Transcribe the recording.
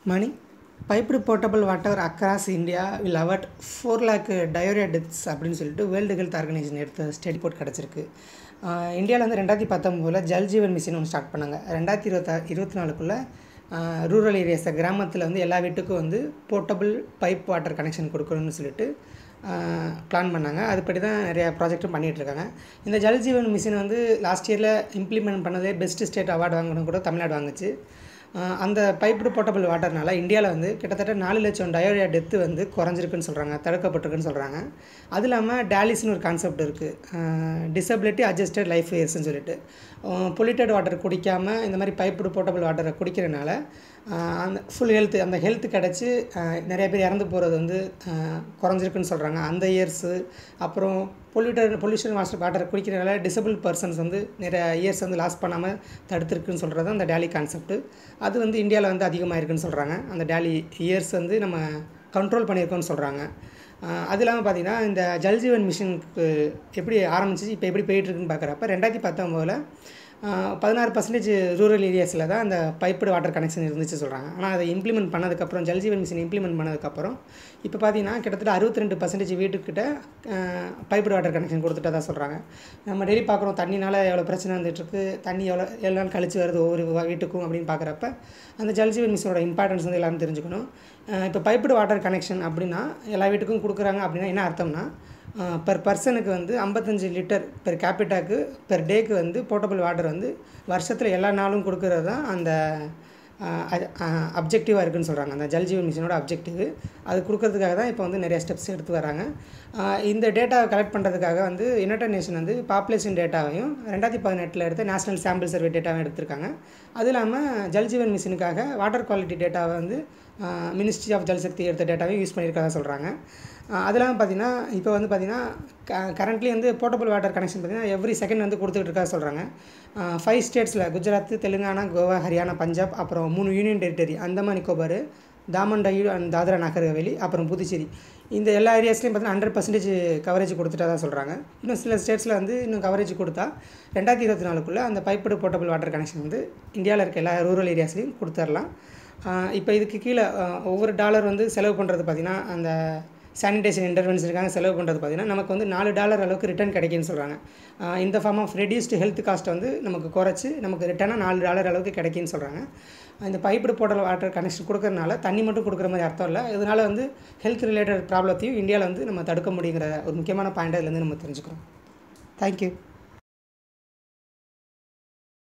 Mani, piped potable water across India will avert four lakh diarrhoea deaths அப்படின்னு சொல்லிட்டு World Health Organization எடுத்த study report கிடச்சிருக்கு இந்தியாவில் வந்து ரெண்டாயிரத்தி பத்தொம்போதில் ஜல் ஜீவன் மிஷன் ஒன்று ஸ்டார்ட் பண்ணாங்க ரெண்டாயிரத்தி இருபத்தா இருபத்தி நாலுக்குள்ளே ரூரல் ஏரியாஸை கிராமத்தில் வந்து எல்லா வீட்டுக்கும் வந்து போர்ட்டபிள் பைப் வாட்டர் கனெக்ஷன் கொடுக்கணும்னு சொல்லிட்டு பிளான் பண்ணாங்க அதுபடி தான் நிறையா ப்ராஜெக்ட்டும் பண்ணிகிட்ருக்காங்க இந்த ஜல் ஜீவன் மிஷன் வந்து லாஸ்ட் இயரில் இம்ப்ளிமெண்ட் பண்ணதே பெஸ்ட் ஸ்டேட் அவார்டு வாங்கணும் கூட தமிழ்நாடு வாங்குச்சு அந்த பைப்டு போர்ட்டபிள் வாட்டர்னால இந்தியாவில் வந்து கிட்டத்தட்ட நாலு லட்சம் டயோரியா டெத்து வந்து குறைஞ்சிருக்குன்னு சொல்கிறாங்க தடுக்கப்பட்டிருக்குன்னு சொல்கிறாங்க அது இல்லாமல் டேலிஸ்னு ஒரு கான்செப்ட் இருக்குது டிசபிலிட்டி அட்ஜஸ்டட் லைஃப் இயர்ஸ்னு சொல்லிட்டு பொல்யூட்டட் வாட்டர் குடிக்காமல் இந்த மாதிரி பைப்டு போர்ட்டபிள் வாட்டரை குடிக்கிறனால அந்த ஃபுல் ஹெல்த்து அந்த ஹெல்த் கிடச்சி நிறைய பேர் இறந்து போகிறது வந்து குறைஞ்சிருக்குன்னு சொல்கிறாங்க அந்த இயர்ஸு அப்புறம் பொல்யூட்டட் பொல்யூஷன் வாட்டர் வாட்டரை குடிக்கிறனால டிசபிள் பர்சன்ஸ் வந்து நிறைய இயர்ஸ் வந்து லாஸ் பண்ணாமல் தடுத்துருக்குன்னு சொல்கிறது அந்த டேலி கான்செப்ட்டு அது வந்து இந்தியாவில் வந்து அதிகமாக இருக்குன்னு சொல்கிறாங்க அந்த டேலி இயர்ஸ் வந்து நம்ம கண்ட்ரோல் பண்ணியிருக்கோம்னு சொல்கிறாங்க அது இல்லாமல் பார்த்திங்கன்னா இந்த ஜல்ஜீவன் மிஷனுக்கு எப்படி ஆரம்பிச்சிச்சு இப்போ எப்படி போயிட்டுருக்குன்னு பார்க்குறப்ப ரெண்டாயிரத்தி பத்தொம்போதில் பதினாறு பர்சன்டேஜ் ரூரல் ஏரியாஸில் தான் அந்த பைப்டு வாட்டர் கனெக்ஷன் இருந்துச்சு சொல்கிறாங்க ஆனால் அதை இம்ப்ளிமெண்ட் பண்ணதுக்கப்புறம் ஜல்ஜீவன் மிஷன் இம்ப்ளிமெண்ட் பண்ணதுக்கப்புறம் இப்போ பார்த்தீங்கன்னா கிட்டத்தட்ட அறுபத்தி ரெண்டு பர்சன்டேஜ் வீட்டுக்கிட்ட பைப்டு வாட்டர் கனெக்ஷன் கொடுத்துட்டதா சொல்கிறாங்க நம்ம டெய்லி பார்க்குறோம் தண்ணினால் எவ்வளோ பிரச்சனை வந்துட்டுருக்கு தண்ணி எவ்வளோ எவ்வளோ நாள் கழிச்சு வருது ஒவ்வொரு வீட்டுக்கும் அப்படின்னு பார்க்குறப்ப அந்த ஜல்ஜீவன் மிஷனோட இம்பார்ட்டன்ஸ் வந்து எல்லோரும் தெரிஞ்சுக்கணும் இப்போ பைப்டு வாட்டர் கனெக்ஷன் அப்படின்னா எல்லா வீட்டுக்கும் கொடுக்குறாங்க அப்படின்னா என்ன அர்த்தம்னா பெர் பர்சனுக்கு வந்து ஐம்பத்தஞ்சு லிட்டர் பெர் கேபிட்டாக்கு பெர் டேக்கு வந்து போர்ட்டபிள் வாட்டர் வந்து வருஷத்தில் எல்லா நாளும் கொடுக்குறது தான் அந்த அப்ஜெக்டிவாக இருக்குதுன்னு சொல்கிறாங்க அந்த ஜல்ஜீவன் மிஷனோட அப்ஜெக்டிவ் அது கொடுக்கறதுக்காக தான் இப்போ வந்து நிறைய ஸ்டெப்ஸ் எடுத்து வராங்க இந்த டேட்டாவை கலெக்ட் பண்ணுறதுக்காக வந்து யுனைடட் நேஷன் வந்து பாப்புலேஷன் டேட்டாவையும் ரெண்டாயிரத்தி பதினெட்டில் எடுத்த நேஷனல் சாம்பிள் சர்வே டேட்டாவும் எடுத்திருக்காங்க அது இல்லாமல் ஜல்ஜீவன் மிஷனுக்காக வாட்டர் குவாலிட்டி டேட்டாவை வந்து மினிஸ்ட்ரி ஆஃப் ஜல்சக்தி எடுத்த டேட்டாவையும் யூஸ் பண்ணியிருக்கதா சொல்கிறாங்க அது இல்லாமல் பார்த்தீங்கன்னா இப்போ வந்து பார்த்திங்கன்னா க கரண்ட்லி வந்து போர்ட்டபிள் வாட்டர் கனெக்ஷன் பார்த்திங்கன்னா எவ்ரி செகண்ட் வந்து கொடுத்துட்டு இருக்கா சொல்கிறாங்க ஃபைவ் ஸ்டேட்ஸில் குஜராத் தெலுங்கானா கோவா ஹரியானா பஞ்சாப் அப்புறம் மூணு union territory Andaman Nicobar Daman Diu and Dadra Nagar Haveli அப்புறம் புதுச்சேரி இந்த எல்லா ஏரியாஸ்லையும் பார்த்தீங்கன்னா ஹண்ட்ரட் பர்சன்டேஜ் கவரேஜ் கொடுத்துட்டா தான் சொல்கிறாங்க இன்னும் சில ஸ்டேட்ஸில் வந்து இன்னும் கவரேஜ் கொடுத்தா ரெண்டாயிரத்தி இருபத்தி நாலுக்குள்ளே அந்த பைப்படு போர்ட்டபிள் வாட்டர் கனெக்ஷன் வந்து இந்தியாவில் இருக்க எல்லா ரூரல் ஏரியாஸ்லையும் கொடுத்துர்லாம் இப்போ இதுக்கு கீழே ஒவ்வொரு டாலர் வந்து செலவு பண்ணுறது பார்த்திங்கன்னா அந்த சானிடேஷன் இன்டர்வென்ஷனுக்காக செலவு பண்ணுறது பார்த்திங்கன்னா நமக்கு வந்து நாலு டாலர் அளவுக்கு ரிட்டர்ன் கிடைக்குன்னு சொல்கிறாங்க இந்த ஃபார்ம் ஆஃப் ரெடியூஸ்டு ஹெல்த் காஸ்ட்டை வந்து நமக்கு குறைச்சி நமக்கு ரிட்டர்னாக நாலு டாலர் அளவுக்கு கிடைக்குன்னு சொல்கிறாங்க இந்த பைப்டு போர்ட்டல் வாட்டர் கனெக்ஷன் கொடுக்கறனால தண்ணி மட்டும் கொடுக்குற மாதிரி அர்த்தம் இல்லை இதனால் வந்து ஹெல்த் ரிலேட்டட் ப்ராப்ளத்தையும் இந்தியாவில் வந்து நம்ம தடுக்க முடியுங்கிற ஒரு முக்கியமான பாயிண்ட் இதுலேருந்து நம்ம தெரிஞ்சுக்கிறோம் தேங்க்யூ